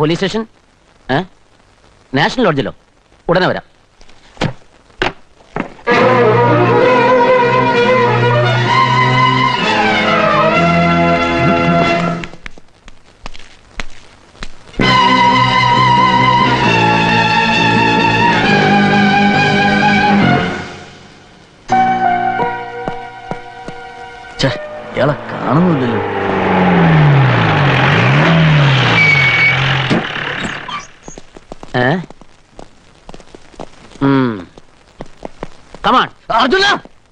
Police station ഏ national ലോഡ്ജിലോ ഉടനെ വരാം ഛെ, ഇയാളെ കാണുന്നില്ലല്ലോ ഏ കമാൺ അർജുന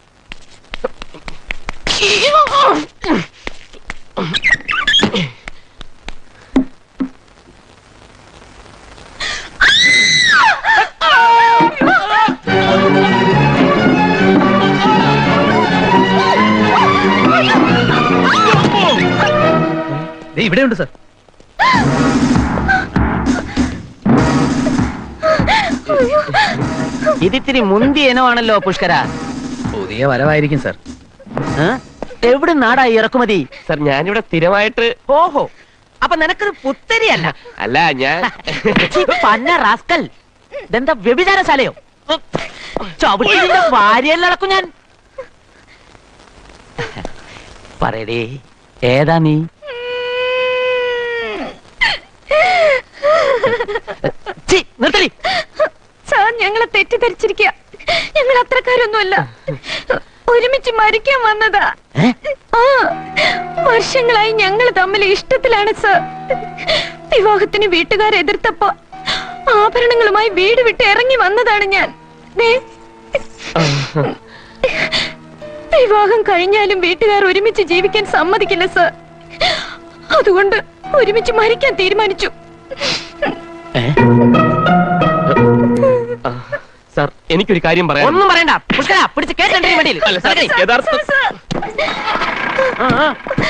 ഇവിടെയുണ്ട് സർ ഇതിത്തിരി മുന്തി ഇനമാണല്ലോ പുഷ്കര പുതിയ വരവായിരിക്കും സർ ഏ? എവിടെ നാടാ ഈ ഇറക്കുമതി സർ ഞാനിവിടെ സ്ഥിരമായിട്ട് ഓഹോ അപ്പൊ നിനക്കത് പുത്തരിയല്ല അല്ല ഞാൻ ഛീ, പന്ന റാസ്കൽ ഇതെന്താ വ്യഭിചാരശാലയോ ചവിട്ടി നിന്റെ ഭാര്യയിൽ നടക്കും ഞാൻ പറയടേ ഏതാ നീ ഛീ, നിർത്തടി സാർ ഞങ്ങളെ തെറ്റിദ്ധരിച്ചിരിക്കുക ഞങ്ങൾ അത്രക്കാരൊന്നുമല്ല ഒരുമിച്ച് മരിക്കാൻ വന്നതാ ഏ? ആ വർഷങ്ങളായി ഞങ്ങൾ തമ്മിൽ ഇഷ്ടത്തിലാണ് സാർ വിവാഹത്തിന് വീട്ടുകാർ എതിർത്തപ്പോ ആഭരണങ്ങളുമായി വീട് വിട്ട് ഇറങ്ങി വന്നതാണ് ഞാൻ ദേ, വിവാഹം കഴിഞ്ഞാലും വീട്ടുകാർ ഒരുമിച്ച് ജീവിക്കാൻ സമ്മതിക്കില്ല സാർ അതുകൊണ്ട് ഒരുമിച്ച് മരിക്കാൻ തീരുമാനിച്ചു ഏ? സർ എനിക്കൊരു കാര്യം പറയാം ഒന്നും പറയണ്ട പുഷ്കര പിടിച്ച് കേട്ടേ വണ്ടിയിൽ അല്ല, സാർ, നടക്കടി. യഥാർത്ഥ സാർ ആ, ആ.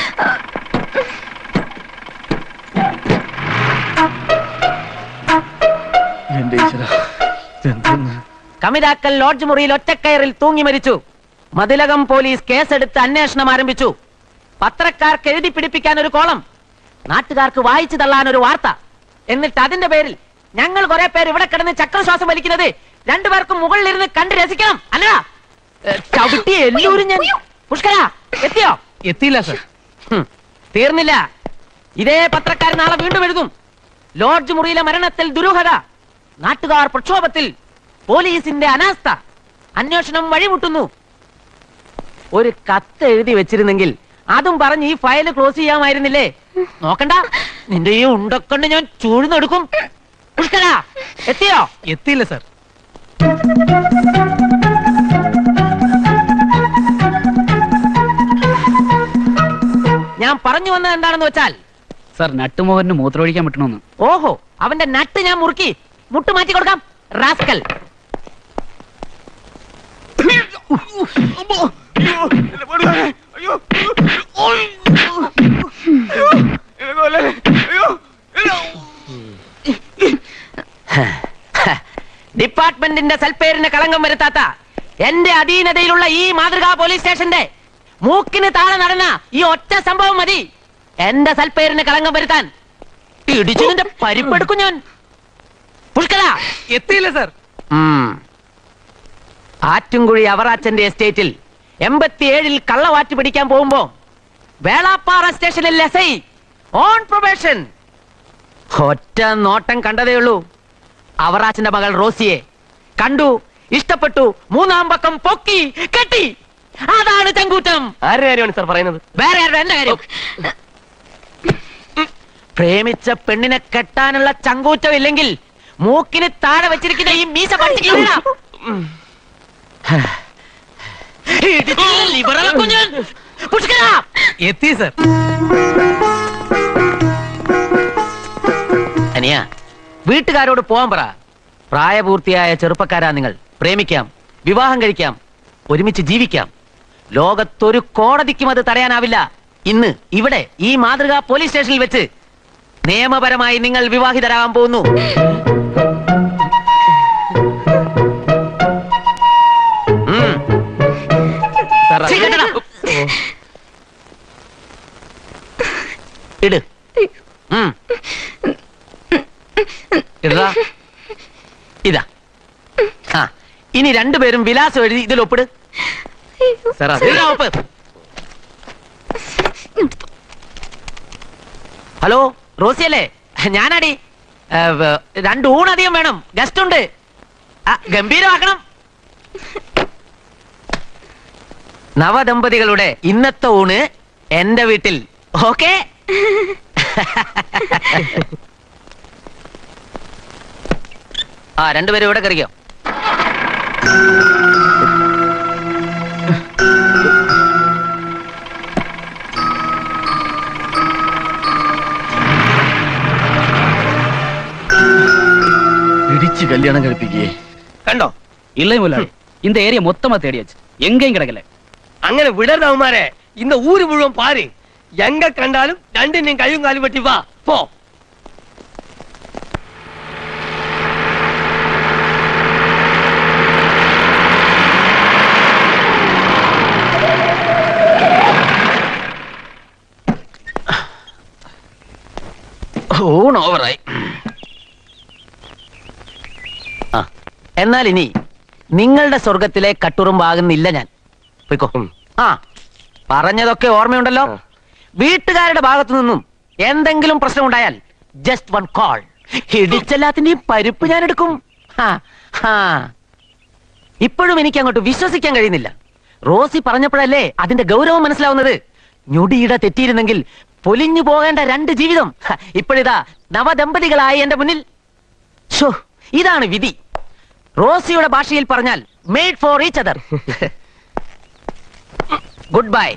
എന്റെ ഈശ്വര എന്തെന്ന് കമിതാക്കൽ ലോഡ്ജ് മുറിയിൽ ഒറ്റക്കയറിൽ തൂങ്ങി മരിച്ചു മതിലകം പോലീസ് കേസെടുത്ത് അന്വേഷണം ആരംഭിച്ചു പത്രക്കാർക്ക് എഴുതി പിടിപ്പിക്കാൻ ഒരു കോളം നാട്ടുകാർക്ക് വായിച്ചു തള്ളാൻ ഒരു വാർത്ത എന്നിട്ട് അതിന്റെ പേരിൽ ഞങ്ങൾ കുറെ പേര് ഇവിടെ കിടന്ന് ചക്രശ്വാസം വലിക്കുന്നത് രണ്ടുപേർക്കും മുകളിലിരുന്ന് കണ്ട് രസിക്കണം അല്ലടാ ഏ, ചവിട്ടി എല്ലാവരും ഞാൻ പുഷ്കര എത്തിയോ എത്തിയില്ല സർ ഹും, തീർന്നില്ല ഇതേ പത്രക്കാരൻ നാളെ വീണ്ടും എഴുതും ലോഡ്ജ് മുറിയിലെ മരണത്തിൽ ദുരൂഹത നാട്ടുകാർ പ്രക്ഷോഭത്തിൽ പോലീസിന്റെ അനാസ്ഥ അന്വേഷണം വഴിമുട്ടുന്നു ഒരു കത്ത് എഴുതി വെച്ചിരുന്നെങ്കിൽ അതും പറഞ്ഞ് ഈ ഫയൽ ക്ലോസ് ചെയ്യാമായിരുന്നില്ലേ നോക്കണ്ട നിന്റെ ഈ ഉണ്ടക്കൊണ്ട് ഞാൻ ചൂഴ്ന്നെടുക്കും പുഷ്കര എത്തിയോ എത്തിയില്ല സർ ഞാൻ പറഞ്ഞു വന്നത് എന്താണെന്ന് വെച്ചാൽ സർ നട്ടുമോഹന് മൂത്രമൊഴിക്കാൻ പറ്റണമെന്ന് ഓഹോ അവന്റെ നട്ട് ഞാൻ മുറുക്കി മുട്ട് മാറ്റി കൊടുക്കാം റാസ്കൽ ഡിപ്പാർട്ട്മെന്റിന്റെ സൽപ്പേരിന് കളങ്കം വരുത്താത്ത എന്റെ അധീനതയിലുള്ള ഈ മാതൃകാ പോലീസ് സ്റ്റേഷന്റെ മൂക്കിന് താഴെ നടന്ന ഈ ഒറ്റ സംഭവം മതി എന്റെ സൽപ്പേരിന് കളങ്കം വരുത്താൻ ഇടിച്ചു നിന്റെ പരിപ്പെടുക്കും ഞാൻ പുഷ്കര എത്തിയില്ല സർ ആറ്റുംകുഴി അവറാച്ചന്റെ എസ്റ്റേറ്റിൽ എൺപത്തിയേഴിൽ കള്ളവാറ്റ് പിടിക്കാൻ പോകുമ്പോ വേളാപ്പാറ സ്റ്റേഷനിൽ എസ് ഐ ഓൺ പ്രൊബേഷൻ ഒറ്റ നോട്ടം കണ്ടതേ ഉള്ളൂ അവറാച്ചന്റെ മകൾ റോസിയെ കണ്ടു ഇഷ്ടപ്പെട്ടു മൂന്നാം പക്കം പൊക്കി കെട്ടി അതാണ് ചങ്കൂറ്റം ആരുടെ കാര്യമാണ് സർ പറയുന്നത് വേറെ ആരുടെ എന്റെ കാര്യം പ്രേമിച്ച പെണ്ണിനെ കെട്ടാനുള്ള ചങ്കൂറ്റം ഇല്ലെങ്കിൽ മൂക്കിന് താഴെ വെച്ചിരിക്കുന്ന ഈ മീശ പഠിച്ചിട്ടില്ല എത്തി സർ അനിയ വീട്ടുകാരോട് പോവാൻ പറ പ്രായപൂർത്തിയായ ചെറുപ്പക്കാരാ നിങ്ങൾ പ്രേമിക്കാം വിവാഹം കഴിക്കാം ഒരുമിച്ച് ജീവിക്കാം ലോകത്തൊരു കോടതിക്കും അത് തടയാനാവില്ല ഇന്ന് ഇവിടെ ഈ മാതൃകാ പോലീസ് സ്റ്റേഷനിൽ വെച്ച് നിയമപരമായി നിങ്ങൾ വിവാഹിതരാകാൻ പോകുന്നു ഉം. സാർ ഛീ, കേട്ടടാ. ഇട് ഉം. ഇതാ ഇതാ ആ ഇനി രണ്ടുപേരും വിലാസം എഴുതി ഇതിൽ ഒപ്പിട് സാർ അത് ഇതാ ഒപ്പ് ഹലോ റോസിയല്ലേ ഞാനാടി ഏ, വ- രണ്ട് ഊണധികം വേണം ഗസ്റ്റ് ഉണ്ട് ആ, ഗംഭീരമാക്കണം നവദമ്പതികളുടെ ഇന്നത്തെ ഊണ് എന്റെ വീട്ടിൽ ഓക്കെ ആ രണ്ടുപേരും ഇവിടെ കറിക്കോ ഇടിച്ച് കല്യാണം കഴിപ്പിക്കേ കണ്ടോ இல்லை முதலாளி இந்த ஏரியா மொத்தமா தேடியாச்சு எங்கேயும் கிடைக்கல അങ്ങനെ വിടരുത് അവന്മാരെ ഇന്ന് ഊര് മുഴുവൻ പാര് എങ്ക കണ്ടാലും രണ്ടിനെയും കയ്യും കാലും വെട്ടി വാ പോ ഊണ് ഓവറായി ആ എന്നാൽ ഇനി നിങ്ങളുടെ സ്വർഗത്തിലെ കട്ടുറുമ്പാകുന്നില്ല ഞാൻ പോയിക്കോ ഉം. ആ പറഞ്ഞതൊക്കെ ഓർമ്മയുണ്ടല്ലോ ആ. വീട്ടുകാരുടെ ഭാഗത്തു നിന്നും എന്തെങ്കിലും പ്രശ്നം ഉണ്ടായാൽ ജസ്റ്റ് വൺ കോൾ ഇടിച്ചെല്ലാത്തിന്റെയും പരിപ്പ് ഞാൻ എടുക്കും ഹാ, ഹാ. ഇപ്പോഴും എനിക്ക് അങ്ങോട്ട് വിശ്വസിക്കാൻ കഴിയുന്നില്ല റോസി പറഞ്ഞപ്പോഴല്ലേ അതിന്റെ ഗൗരവം മനസ്സിലാവുന്നത് ഞൊടിയിട തെറ്റിയിരുന്നെങ്കിൽ പൊലിഞ്ഞു പോകേണ്ട രണ്ട് ജീവിതം ഹ, ഇപ്പോഴിതാ നവദമ്പതികളായി എന്റെ മുന്നിൽ ഷോ ഇതാണ് വിധി റോസിയുടെ ഭാഷയിൽ പറഞ്ഞാൽ made for each other goodbye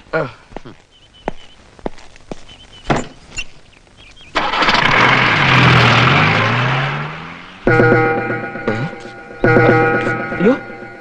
അയ്യോ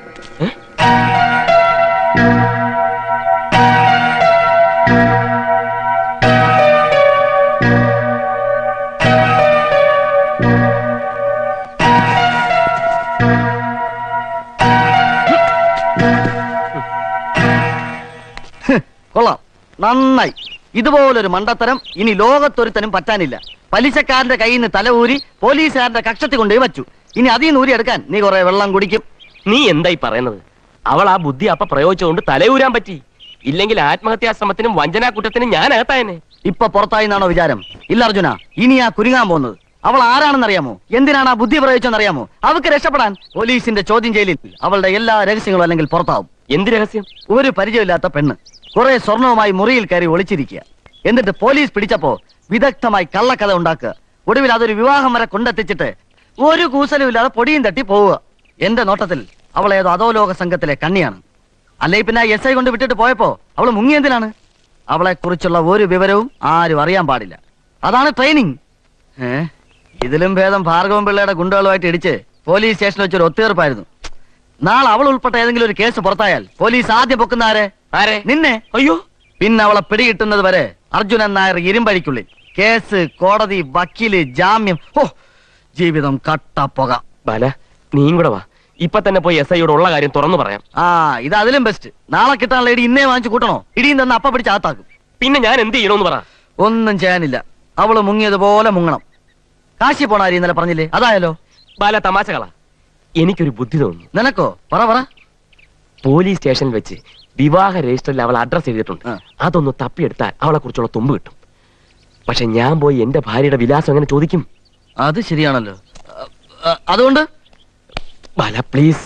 കൊള്ളാം നന്നായി ഇതുപോലൊരു മണ്ടത്തരം ഇനി ലോകത്തൊരുത്തനും പറ്റാനില്ല പലിശക്കാരന്റെ കയ്യിൽ നിന്ന് തല ഊരി പോലീസുകാരന്റെ കക്ഷത്തി കൊണ്ടുപോയി വച്ചു ഇനി അതിൽ നിന്ന് ഊരി എടുക്കാൻ നീ കുറെ വെള്ളം കുടിക്കും നീ എന്തായി പറയുന്നത് അവൾ ആ ബുദ്ധി അപ്പ പ്രയോഗിച്ചുകൊണ്ട് തലയൂരാൻ പറ്റി ഇല്ലെങ്കിൽ ആത്മഹത്യാശ്രമത്തിനും വഞ്ചനാക്കുറ്റത്തിനും ഞാൻ അകത്തായനെ ഇപ്പൊ പുറത്തായി എന്നാണോ വിചാരം ഇല്ല അർജുന ഇനി ആ കുരുങ്ങാൻ പോകുന്നത് അവൾ ആരാണെന്നറിയാമോ എന്തിനാണ് ആ ബുദ്ധി പ്രയോഗിച്ചെന്നറിയാമോ അവൾക്ക് രക്ഷപ്പെടാൻ പോലീസിന്റെ ചോദ്യം ചെയ്യലിൽ അവളുടെ എല്ലാ രഹസ്യങ്ങളും അല്ലെങ്കിൽ പുറത്താവും എന്ത് രഹസ്യം ഒരു പരിചയമില്ലാത്ത പെണ്ണ് കുറെ സ്വർണവുമായി മുറിയിൽ കയറി ഒളിച്ചിരിക്കുക എന്നിട്ട് പോലീസ് പിടിച്ചപ്പോ വിദഗ്ധമായി കള്ളക്കഥ ഉണ്ടാക്കുക ഒടുവിൽ അതൊരു വിവാഹം വരെ കൊണ്ടെത്തിച്ചിട്ട് ഒരു കൂസലും ഇല്ലാതെ പൊടിയും തട്ടി പോവുക എന്റെ നോട്ടത്തിൽ അവൾ ഏതോ അധോലോക സംഘത്തിലെ കണ്ണിയാണ് അല്ലെ പിന്നെ എസ് ഐ കൊണ്ട് വിട്ടിട്ട് പോയപ്പോ അവൾ മുങ്ങിയതിലാണ് അവളെ കുറിച്ചുള്ള ഒരു വിവരവും ആരും അറിയാൻ പാടില്ല അതാണ് ട്രെയിനിങ് ഏ ഇതിലും ഭേദം ഭാർഗവൻ പിള്ളയുടെ ഗുണ്ടകളുമായിട്ട് ഇടിച്ച് പോലീസ് സ്റ്റേഷനിൽ വെച്ചൊരു ഒത്തുതീർപ്പായിരുന്നു നാളെ അവൾ ഉൾപ്പെട്ട ഏതെങ്കിലും ഒരു കേസ് പുറത്തായാൽ പോലീസ് ആദ്യം പൊക്കുന്ന ആരെ ആരെ നിന്നെ അയ്യോ പിന്നെ അവളെ പിടികിട്ടുന്നത് വരെ അർജുനൻ നായർ ഇരുമ്പഴിക്കുള്ളിൽ കേസ് കോടതി വക്കീല് ജാമ്യം ഓ ജീവിതം കട്ട പുക ബാല നീയും കൂടെ വാ ഇപ്പൊ തന്നെ പോയി എസ് ഐയോട് ഉള്ള കാര്യം തുറന്നു പറയാം ആ ഇത് അതിലും ബെസ്റ്റ് നാളെ കിട്ടാനുള്ള ഇടി ഇന്നേ വാങ്ങിച്ചു കൂട്ടണോ ഇടിയും തന്നെ അപ്പ പിടിച്ച് ആത്താക്കും പിന്നെ ഞാൻ എന്ത് ചെയ്യണമെന്ന് പറ ഒന്നും ചെയ്യാനില്ല അവള് മുങ്ങിയതുപോലെ മുങ്ങണം കാശി പോണ ആര് ഇന്നലെ പറഞ്ഞില്ലേ അതായാലോ ബാല തമാശകളാ എനിക്കൊരു ബുദ്ധി തോന്നുന്നു നിനക്കോ പറ പറ പോലീസ് സ്റ്റേഷനിൽ വെച്ച് വിവാഹ രജിസ്റ്ററിൽ അവൾ അഡ്രസ് ചെയ്തിട്ടുണ്ട് ആ. അതൊന്ന് തപ്പിയെടുത്താൽ അവളെ കുറിച്ചുള്ള തുമ്പ് കിട്ടും പക്ഷെ ഞാൻ പോയി എന്റെ ഭാര്യയുടെ വിലാസം എങ്ങനെ ചോദിക്കും അത് ശരിയാണല്ലോ അ, അ, അതുകൊണ്ട് ബാല പ്ലീസ്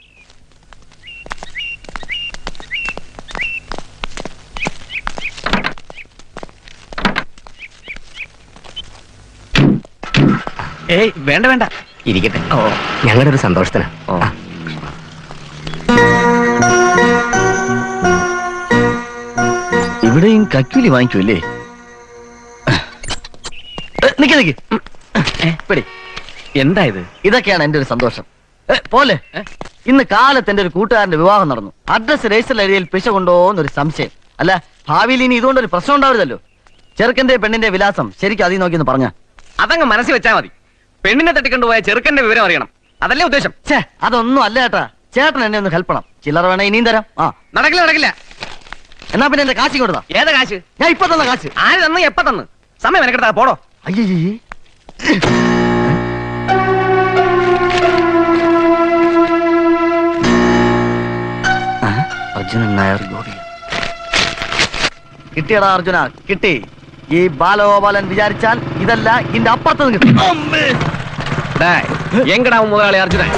ஏய் வேണ്ട வேണ്ട ഇരിക്കട്ടെ ഓ ഞങ്ങളുടെ ഒരു സന്തോഷത്തിന് ഓ ഇവിടെയും കക്കൂലി വാങ്ങിക്കൂല്ലേ നിക്ക് നിക്ക് പിടി എന്താ ഇത് ഇതൊക്കെയാണ് എന്റെ ഒരു സന്തോഷം ഏ, പോലെ ഇന്ന് കാലത്ത് എന്റെ ഒരു കൂട്ടുകാരന്റെ വിവാഹം നടന്നു അഡ്രസ് രജിസ്റ്റർ എഴുതിയിൽ പിശ കൊണ്ടോന്നൊരു സംശയം അല്ല ഭാവിയിൽ ഇനി ഇതുകൊണ്ടൊരു പ്രശ്നം ഉണ്ടാവരുതല്ലോ ചെറുക്കന്റെ പെണ്ണിന്റെ വിലാസം ശരിക്കും അതിൽ നോക്കി ഒന്ന് പറഞ്ഞ അതങ്ങ് മനസ്സിൽ വെച്ചാ മതി പെണ്ണിനെ തട്ടിക്കൊണ്ടുപോയ ചെറുക്കന്റെ വിവരം അറിയണം അതല്ലേ ഉദ്ദേശം ഛേ അതൊന്നും അല്ല ചേട്ടാ ചേട്ടൻ എന്നെ ഒന്ന് ഹെൽപ്പ് ചെയ്യണം ചില്ലറ വേണേ ഇനിയും തരാം ആ നടക്കില്ല നടക്കില്ല എന്നാ പിന്നെ എന്റെ കാശി കൊടുത്താ ഏതാ കാശ് ഞാൻ ഇപ്പൊ തന്ന കാശ് ആര് തന്നു എപ്പ തന്നു സമയം മെനക്കെടുത്താ പോടോ അയ്യേ കിട്ടിയടാ അർജുന കിട്ടി ഈ ബാലഗോപാലൻ വിചാരിച്ചാൽ ഇതല്ല ഇതിന്റെ അപ്പുറത്ത് കിട്ടി டேய், எங்கடா உன் முதலாளி அர்ஜுனன்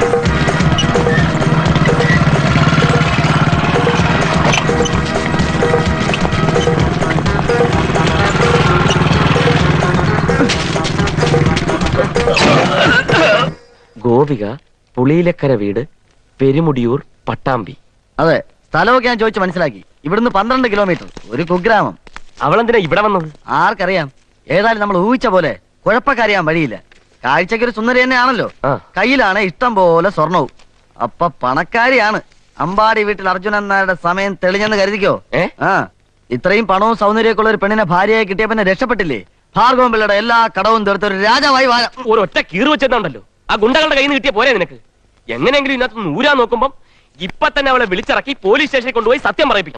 ഗോപിക പുളിയിലക്കര വീട് പെരുമുടിയൂർ പട്ടാമ്പി അതെ സ്ഥലമൊക്കെ ഞാൻ ചോദിച്ചു മനസ്സിലാക്കി ഇവിടുന്ന് പന്ത്രണ്ട് കിലോമീറ്റർ ഒരു കുഗ്രാമം അവളെന്തിനാ ഇവിടെ വന്നത് ആർക്കറിയാം ഏതായാലും നമ്മൾ ഊഹിച്ച പോലെ കുഴപ്പക്കാരിയാൻ വഴിയില്ല കാഴ്ചക്ക് ഒരു സുന്ദരി തന്നെയാണല്ലോ ആ. കയ്യിലാണ് ഇഷ്ടം പോലെ സ്വർണവും അപ്പൊ പണക്കാരിയാണ് അമ്പാടി വീട്ടിൽ അർജുനൻ നായരുടെ സമയം തെളിഞ്ഞെന്ന് കരുതിക്കോ ഏ? ആ ഇത്രയും പണവും സൗന്ദര്യമൊക്കെ ഉള്ള ഒരു പെണ്ണിനെ ഭാര്യയായി കിട്ടിയ പിന്നെ രക്ഷപ്പെട്ടില്ലേ ഭാർഗവൻ പിള്ളയുടെ എല്ലാ കടവും തീർത്ത് ഒരു രാജാവായി വാഴ ഒരു ഒറ്റ കീറ് വെച്ചെന്നുണ്ടല്ലോ ആ ഗുണ്ടകളുടെ കയ്യിൽ നിന്ന് കിട്ടിയ പോരെ നിനക്ക് എങ്ങനെയെങ്കിലും ഇതിനകത്ത് നൂരാൻ നോക്കുമ്പം ഇപ്പൊ തന്നെ അവളെ വിളിച്ചിറക്കി പോലീസ് സ്റ്റേഷനിൽ കൊണ്ടുപോയി സത്യം പറയിപ്പിക്കും